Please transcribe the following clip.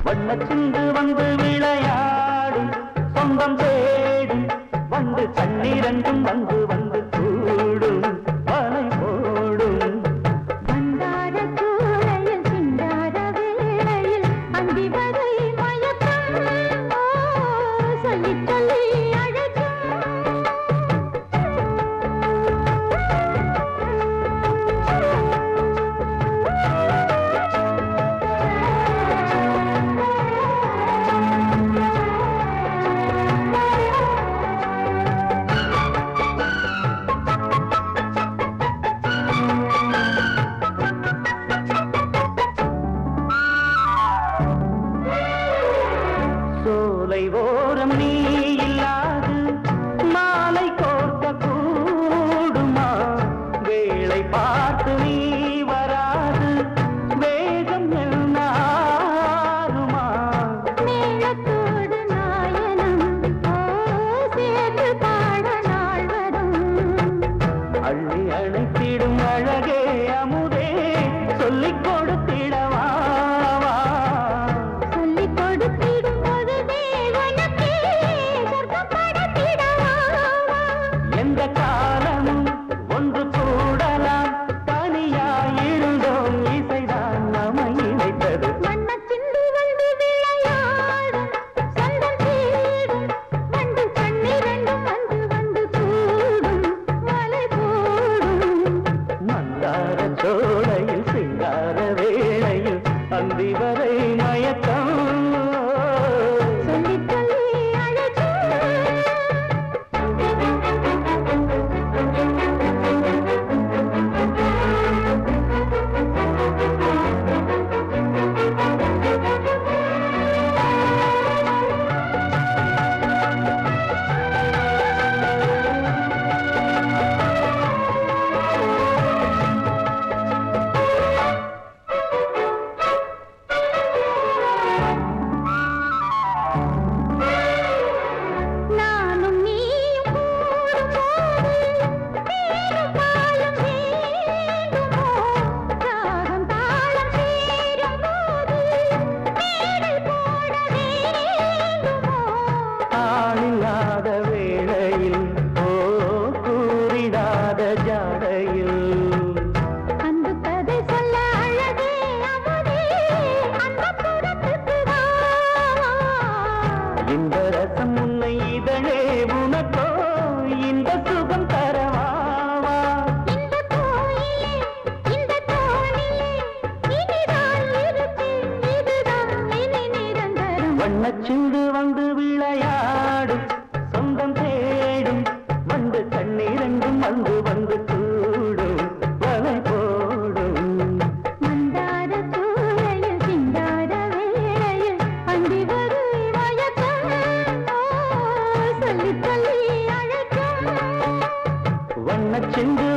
வண்ணச்சிந்து வந்து விளையாடும் சொந்தம் தேடும் வந்து கண்ணீரண்டும் வந்து வந்து கூடும் வலை போடும் வந்தார சூளையில் சிந்தார வேளையில் அந்தி வரை மயக்கம் ஓ, சொல்லிச் சொல்லி சோலை ஓரம் நீ இல்லாது மாலை கோர்க்க கூடுமா வேளை பார்த்து நீ வராது வேகம் என்னாருமா மேளத்தோடு நாயனம் ஓ, சேர்ந்து பாட நாள் வரும் அள்ளி அணைத்திடும் அழகே அமுதே சொல்லிக் கொடுத்திடவா சொல்லிக் கொடுத்திடும் பொழுதே உனக்கே சொர்க்கம் படைத்திடவா எந்த காலமும் ஒன்று கூடலாம் தனியாயிருந்தோம் இசைதான் நம்மை இணைத்தது வண்ணச்சிந்து வந்து விளையாடும் சொந்தம் தேடும் வந்து கண்ணிரண்டும் வந்து வந்து கூடும் மலை போடும் மந்தார சோலையில் சிங்கார வேளையில் அந்தி வரை மயக்கம் சொல்லிச் சொல்லி நானும் நீயும் கூடும்போது நீரும் பாலும் வேண்டுமோ ராகம் தாளம் சேரும்போது மேடை போட வேண்டுமோ ஆளில்லாத வேளையில் ஓ கூறிடாத ஜாடையில் அன்பு கதை சொல்ல அழகே அமுதே அந்த புறத்துக்கு வா இந்த ரசம் உன்னை இதழே உனக்கோ இந்த சுகம் தரவாவா இந்த கோயிலே இந்த தோணிலே இனிதான் இருப்பேன் இதுதான் இனி நிரந்தரம் வண்ணச்சிந்து வந்து விளையாடும் சொந்தம் தேடும் வந்து கண்ணீரண்டும் வந்து வந்து கூடும் வலை போடும் மந்தார சூளையில் சிந்தார வேளையில் அந்தி வரை மயக்கம் ஓ, சொல்லிச் சொல்லி அழைக்கும் வண்ணச்சிந்து